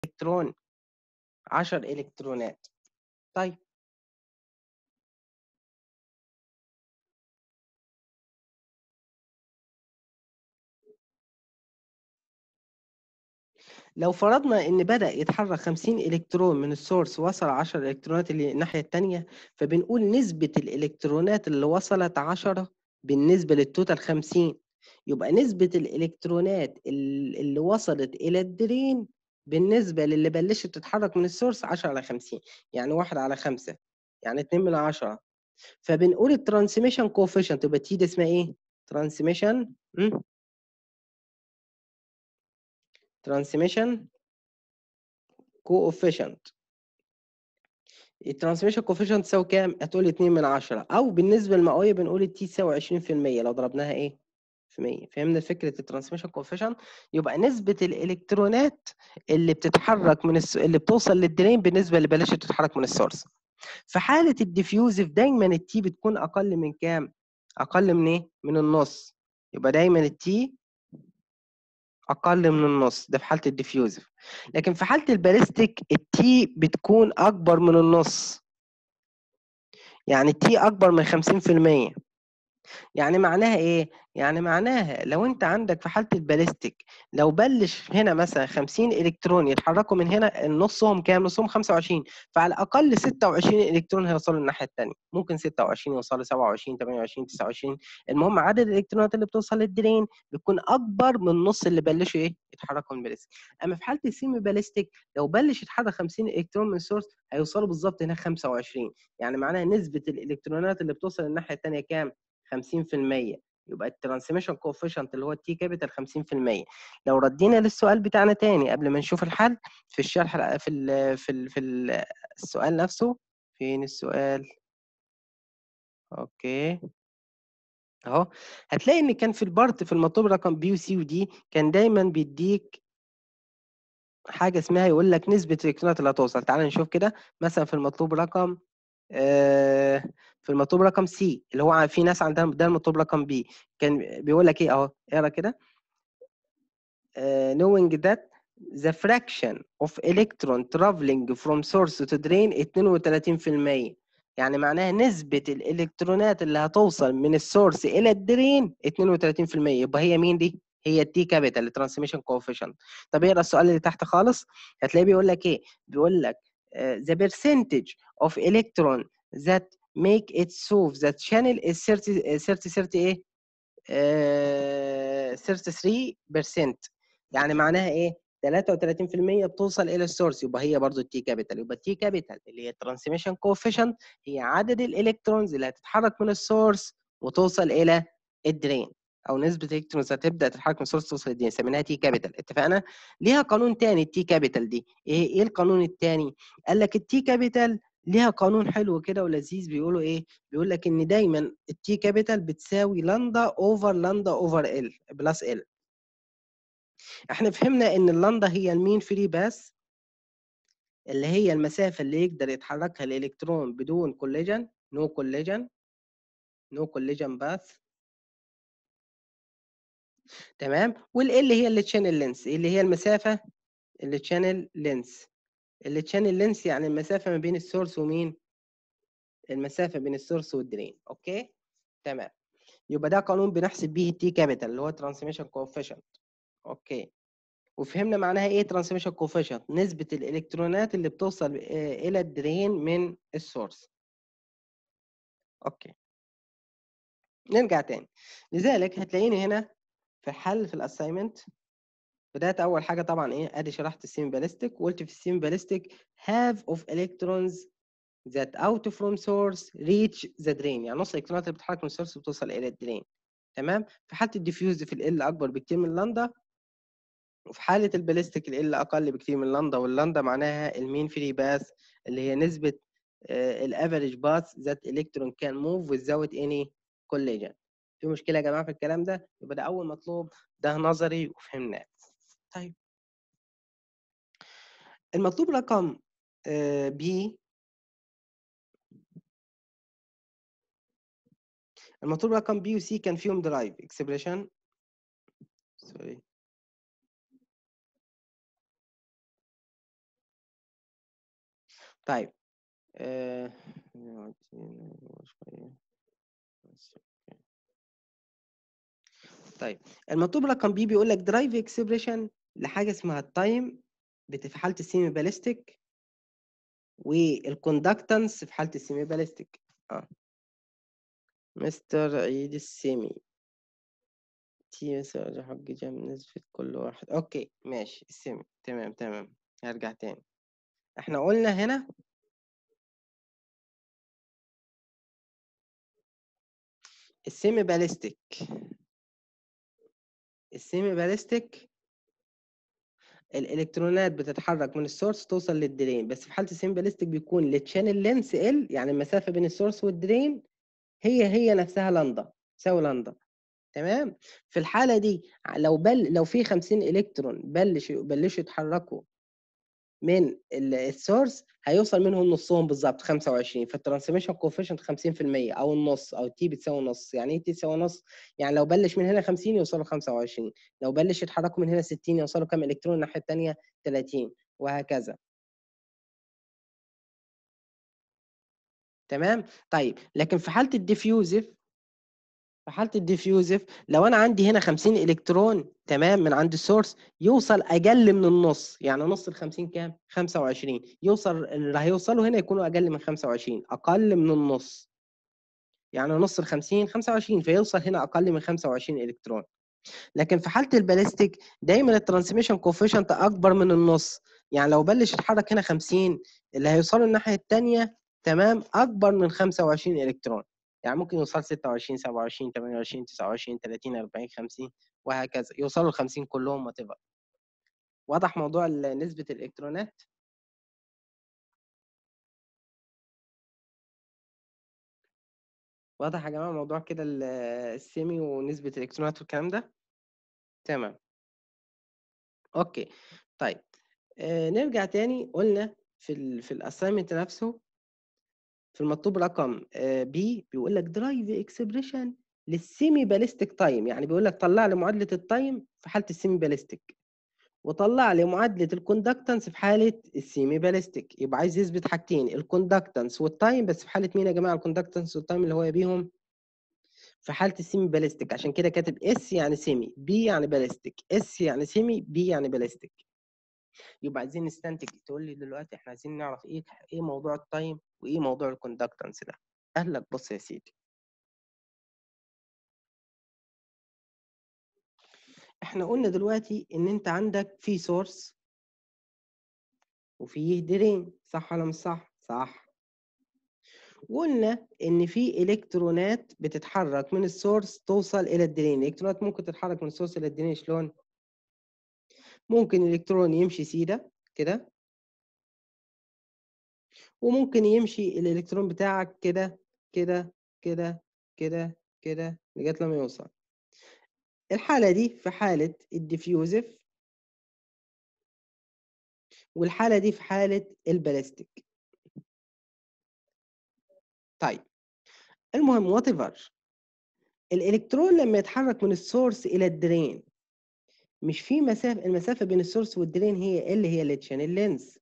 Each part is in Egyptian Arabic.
الكترون 10 الكترونات طيب لو فرضنا ان بدا يتحرك 50 الكترون من السورس وصل 10 الكترونات اللي الناحيه الثانيه فبنقول نسبه الالكترونات اللي وصلت 10 بالنسبه للتوتال 50 يبقى نسبه الالكترونات اللي وصلت الى الدرين بالنسبه للي بلشت تتحرك من السورس 10 على 50 يعني 1 على 5 يعني 2 من 10 فبنقول الترانسميشن كوفيشنت يبقى تي ده اسمها ايه؟ ترانسميشن ترانسميشن كوفيشنت الترانسميشن كوفيشنت تساوي كام؟ هتقول 2 من 10 او بالنسبه للمئويه بنقول التي تساوي 20% لو ضربناها ايه؟ في 100 فهمنا فكره الترانسميشن كوفيشنت يبقى نسبه الالكترونات اللي بتتحرك من الس... اللي بتوصل للدرين بالنسبه اللي بلاش تتحرك من السورس في حاله الديفيوزيف دايما التي بتكون اقل من كام؟ اقل من ايه؟ من النص يبقى دايما التي اقل من النص ده في حاله الديفيوزيف لكن في حاله الباليستيك التي بتكون اكبر من النص يعني التي اكبر من 50% يعني معناها ايه يعني معناها لو انت عندك في حاله الباليستيك لو بلش هنا مثلا 50 الكترون يتحركوا من هنا نصهم كام نصهم 25 فعلى الاقل 26 الكترون هيوصلوا الناحيه الثانيه ممكن 26 يوصلوا 27 28 29 المهم عدد الالكترونات اللي بتوصل للدرين بيكون اكبر من النص اللي بلشوا ايه يتحركوا من الباليستيك اما في حاله السيمي باليستيك لو بلش يتحرك 50 الكترون من السورس هيوصلوا بالظبط هنا 25 يعني معناها نسبه الالكترونات اللي بتوصل الناحيه الثانيه كام 50% يبقى الترانسميشن كوفيشنت اللي هو التي كابيتال 50% لو ردينا للسؤال بتاعنا تاني قبل ما نشوف الحل في الشرح في ال في ال في ال السؤال نفسه فين السؤال اوكي اهو هتلاقي ان كان في البارت في المطلوب رقم بي وسي ودي كان دايما بيديك حاجه اسمها يقول لك نسبه الالكترونات اللي هتوصل تعال نشوف كده مثلا في المطلوب رقم آه في المطلوب رقم سي اللي هو في ناس عندها ده المطلوب رقم بي كان بيقول لك ايه اهو اقرا كده uh, knowing that the fraction of electron traveling from source to drain 32% يعني معناها نسبة الإلكترونات اللي هتوصل من السورس إلى الدرين 32% يبقى هي مين دي؟ هي التي كابيتال الترانسميشن كوفيشنت طب اقرا السؤال اللي تحت خالص هتلاقيه بيقول لك ايه؟ بيقول لك uh, the percentage of electron that make it so that channel is 30 30 30 ايه؟ آه 33% يعني معناها ايه؟ 33% بتوصل الى السورس يبقى هي برضو التي كابيتال يبقى التي كابيتال اللي هي الترانسميشن كوفيشنت هي عدد الالكترونز اللي هتتحرك من السورس وتوصل الى الدرين او نسبه الالكترونز هتبدا تتحرك من السورس توصل للدرين سميناها تي كابيتال اتفقنا؟ ليها قانون تاني التي كابيتال دي ايه ايه القانون التاني؟ قال لك التي كابيتال ليها قانون حلو كده ولذيذ بيقولوا ايه؟ بيقول لك ان دايما التي كابيتال بتساوي لاندا اوفر لاندا اوفر ال بلس ال. احنا فهمنا ان اللاندا هي المين فري باس اللي هي المسافه اللي يقدر يتحركها الالكترون بدون كوليجن نو كوليجن نو كوليجن باث تمام والال هي اللي تشانل لينس اللي هي المسافه اللي تشانل لينس اللي تشانل لينس يعني المسافه ما بين السورس ومين المسافه بين السورس والدرين اوكي تمام يبقى ده قانون بنحسب بيه التي كابيتال اللي هو ترانسميشن كوفيشنت اوكي وفهمنا معناها ايه ترانسميشن كوفيشنت نسبه الالكترونات اللي بتوصل الى الدرين من السورس اوكي نرجع تاني لذلك هتلاقيني هنا في حل في الاساينمنت بدات اول حاجه طبعا ايه ادي شرحت السيم باليستيك وقلت في السيم باليستيك have of electrons that out from source reach the drain يعني نص الالكترونات اللي بتتحرك من السورس بتوصل الى الدرين تمام في حاله الديفيوز في ال اكبر بكتير من اللاندا وفي حاله الباليستيك ال اقل بكتير من اللاندا واللاندا معناها المين فري باث اللي هي نسبه الافريج باث ذات الكترون كان موف without any collision في مشكله يا جماعه في الكلام ده يبقى ده اول مطلوب ده نظري وفهمناه طيب المطلوب رقم بي المطلوب رقم بي وسي كان فيهم درايف اكسبريشن سوري طيب آه... طيب المطلوب رقم بي بيقول لك درايف اكسبريشن لحاجه اسمها التايم في حاله السيمي باليستيك والكوندكتنس في حاله السيمي باليستيك اه مستر عيد السيمي تي يساوي حق جمع نسبة كل واحد اوكي ماشي السيمي تمام تمام هرجع تاني احنا قلنا هنا السيمي باليستيك السيمي باليستيك الالكترونات بتتحرك من السورس توصل للدرين بس في حاله السيمي باليستيك بيكون التشانل لينس ال يعني المسافه بين السورس والدرين هي هي نفسها لندا تساوي لندا تمام في الحاله دي لو بل لو في 50 الكترون بلش بلشوا يتحركوا من السورس هيوصل منهم نصهم بالظبط 25 فالترانسميشن كوفيشنت 50% او النص او تي بتساوي نص يعني ايه تي تساوي نص يعني لو بلش من هنا 50 يوصلوا 25 لو بلش يتحركوا من هنا 60 يوصلوا كام الكترون الناحيه الثانيه 30 وهكذا تمام طيب لكن في حاله الديفيوزيف في حاله الديفيوزيف لو انا عندي هنا 50 الكترون تمام من عند السورس يوصل اقل من النص يعني نص ال 50 كام 25 يوصل اللي هيوصلوا هنا يكونوا اقل من 25 اقل من النص يعني نص ال 50 25 فيوصل هنا اقل من 25 الكترون لكن في حاله الباليستيك دايما الترانسميشن كوفيشنت اكبر من النص يعني لو بلش يتحرك هنا 50 اللي هيوصلوا الناحيه الثانيه تمام اكبر من 25 الكترون يعني ممكن يوصل 26 27 28 29 30 40 50 وهكذا يوصلوا ل 50 كلهم وات واضح موضوع نسبة الإلكترونات؟ واضح يا جماعة موضوع كده السيمي ونسبة الإلكترونات والكلام ده؟ تمام أوكي طيب آه نرجع تاني قلنا في ال في الأسايمنت نفسه في المطلوب رقم بي بيقول لك درايف اكسبريشن للسيمي باليستيك تايم يعني بيقول لك طلع لي معادله التايم في حاله السيمي باليستيك وطلع لي معادله الكوندكتنس في حاله السيمي باليستيك يبقى عايز يثبت حاجتين الكوندكتنس والتايم بس في حاله مين يا جماعه الكوندكتنس والتايم اللي هو بيهم في حاله السيمي باليستيك عشان كده كاتب اس يعني سيمي بي يعني باليستيك اس يعني سيمي بي يعني باليستيك يبقى عايزين نستنتج تقول لي دلوقتي احنا عايزين نعرف ايه ايه موضوع التايم وايه موضوع الكوندكتنس ده قال لك بص يا سيدي احنا قلنا دلوقتي ان انت عندك في سورس وفيه درين صح ولا مش صح صح وقلنا ان في الكترونات بتتحرك من السورس توصل الى الدرين الالكترونات ممكن تتحرك من السورس الى الدرين شلون ممكن الالكترون يمشي سيده كده وممكن يمشي الالكترون بتاعك كده كده كده كده كده لغايه لما يوصل الحاله دي في حاله الديفيوزيف والحاله دي في حاله البلاستيك طيب المهم وات ايفر الالكترون لما يتحرك من السورس الى الدرين مش في مسافه المسافه بين السورس والدرين هي اللي هي التشانل لينز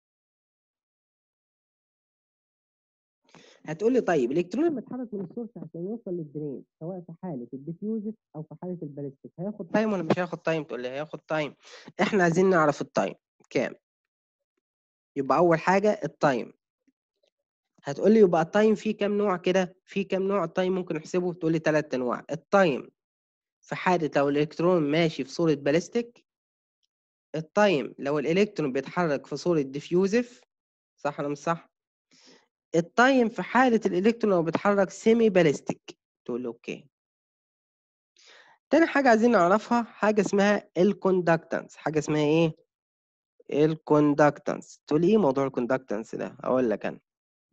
هتقول لي طيب الالكترون لما يتحرك من السورس عشان يوصل للدرين سواء في حاله الديفيوزيف او في حاله الباليستيك هياخد تايم ولا مش هياخد تايم تقول لي هياخد تايم احنا عايزين نعرف التايم كام يبقى اول حاجه التايم هتقول لي يبقى التايم فيه كام نوع كده في كام نوع التايم ممكن نحسبه تقول لي ثلاث انواع التايم في حاله لو الالكترون ماشي في صوره باليستيك التايم لو الالكترون بيتحرك في صوره ديفيوزيف صح ولا مش صح التايم في حالة الإلكترون لو بيتحرك سيمي باليستيك تقول له أوكي تاني حاجة عايزين نعرفها حاجة اسمها الكوندكتنس حاجة اسمها إيه؟ الكوندكتنس تقول لي إيه موضوع الكوندكتنس ده؟ أقول لك أنا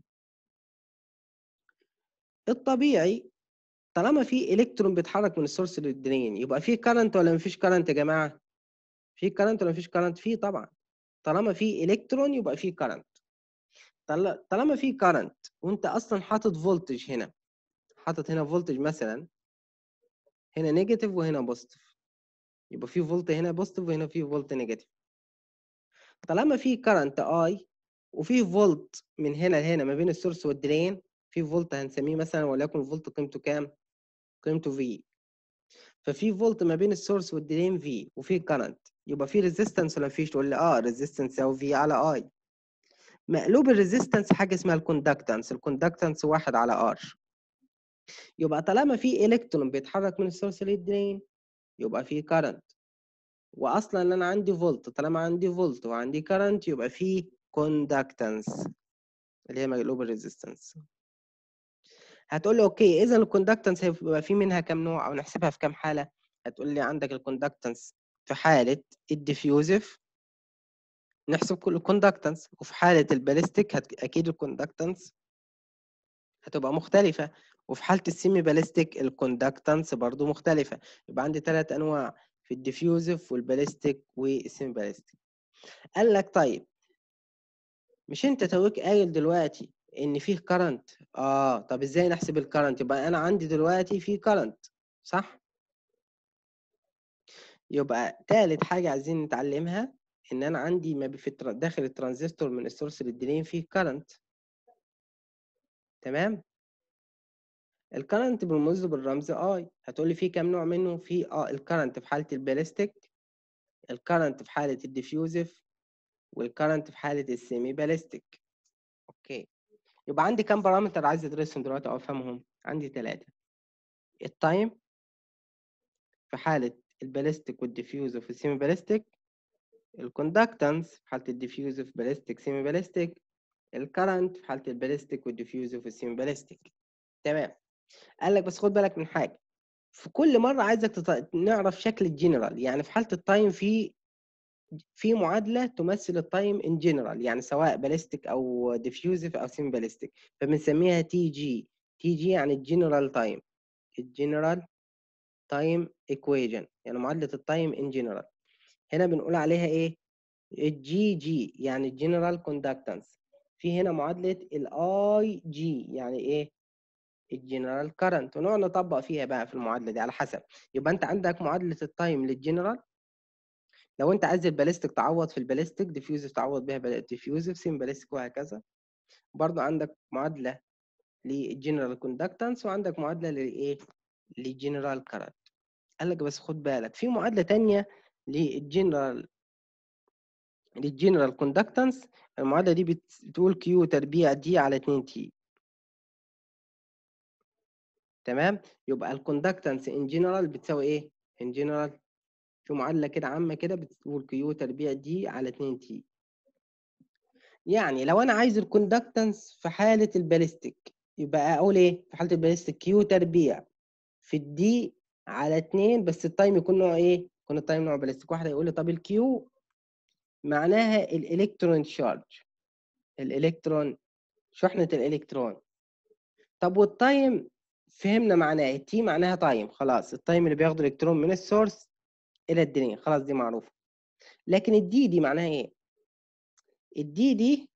الطبيعي طالما في إلكترون بيتحرك من السورس للدرين يبقى في كارنت ولا مفيش كارنت يا جماعة؟ في كارنت ولا مفيش كارنت؟ في طبعا طالما في إلكترون يبقى في كارنت طالما في كارنت وانت اصلا حاطط فولتج هنا حاطط هنا فولتج مثلا هنا نيجاتيف وهنا بوزيتيف يبقى في فولت هنا بوزيتيف وهنا في فولت نيجاتيف طالما في كارنت اي وفي فولت من هنا لهنا ما بين السورس والدرين في فولت هنسميه مثلا وليكن فولت قيمته كام قيمته في ففي فولت ما بين السورس والدرين في وفي كرنت يبقى في ريزيستنس ولا مفيش تقول لي اه ريزيستنس او في على اي مقلوب الريزيستنس حاجه اسمها الكوندكتنس الكوندكتنس واحد على ار يبقى طالما في الكترون بيتحرك من السورس للدرين يبقى في كرنت واصلا انا عندي فولت طالما عندي فولت وعندي كرنت يبقى في كوندكتنس اللي هي مقلوب الريزيستنس هتقول لي اوكي اذا الكوندكتنس هيبقى في منها كام نوع او نحسبها في كام حاله هتقول لي عندك الكوندكتنس في حاله الديفيوزيف نحسب كل الكوندكتنس وفي حاله الباليستيك هت... اكيد الكوندكتنس هتبقى مختلفه وفي حاله السيمي باليستيك الكوندكتنس برضو مختلفه يبقى عندي ثلاث انواع في الديفيوزيف والباليستيك والسيمي باليستيك قال لك طيب مش انت تويك قايل دلوقتي ان فيه كرنت اه طب ازاي نحسب الكرنت يبقى انا عندي دلوقتي في كرنت صح يبقى تالت حاجه عايزين نتعلمها ان انا عندي ما في داخل الترانزستور من السورس للدرين فيه كرنت تمام الكرنت بنرمز بالرمز اي هتقول لي في كام نوع منه في اه الكرنت في حاله الباليستيك الكرنت في حاله الديفيوزيف والكرنت في حاله السيمي باليستيك اوكي يبقى عندي كام بارامتر عايز ادرسهم دلوقتي او افهمهم عندي ثلاثه التايم في حاله الباليستيك والديفيوزيف والسيمي باليستيك الكوندكتنس في حاله الديفيوزيف باليستيك سيمي باليستيك الكرنت في حاله الباليستيك والديفيوزيف والسيمي باليستيك تمام قال لك بس خد بالك من حاجه في كل مره عايزك تط... نعرف شكل الجنرال يعني في حاله التايم في في معادله تمثل التايم ان جنرال يعني سواء باليستيك او ديفيوزيف او سيمي باليستيك فبنسميها تي جي تي جي يعني الجنرال تايم الجنرال تايم ايكويجن يعني معادله التايم ان جنرال هنا بنقول عليها ايه الجي جي يعني الجنرال كوندكتنس في هنا معادله الاي جي يعني ايه الجنرال كارنت ونقعد نطبق فيها بقى في المعادله دي على حسب يبقى انت عندك معادله التايم للجنرال لو انت عايز الباليستيك تعوض في الباليستيك ديفيوزيف تعوض بيها ديفيوزيف سيم باليستيك وهكذا برضو عندك معادله للجنرال كوندكتنس وعندك معادله للايه للجنرال كارنت قال لك بس خد بالك في معادله تانية للجنرال للجنرال كوندكتنس المعادله دي بتقول كيو تربيع دي على 2 تي تمام يبقى الكوندكتنس ان جنرال بتساوي ايه ان جنرال في معادله كده عامه كده بتقول كيو تربيع دي على 2 تي يعني لو انا عايز الكوندكتنس في حاله الباليستيك يبقى اقول ايه في حاله الباليستيك كيو تربيع في الدي على 2 بس التايم يكون نوع ايه يكون التايم نوع باليستيك واحد هيقول لي طب الكيو معناها الالكترون شارج الالكترون شحنه الالكترون طب والتايم فهمنا معناه تي معناها تايم خلاص التايم اللي بياخد الالكترون من السورس الى الدرين خلاص دي معروفه لكن الدي دي معناها ايه الدي دي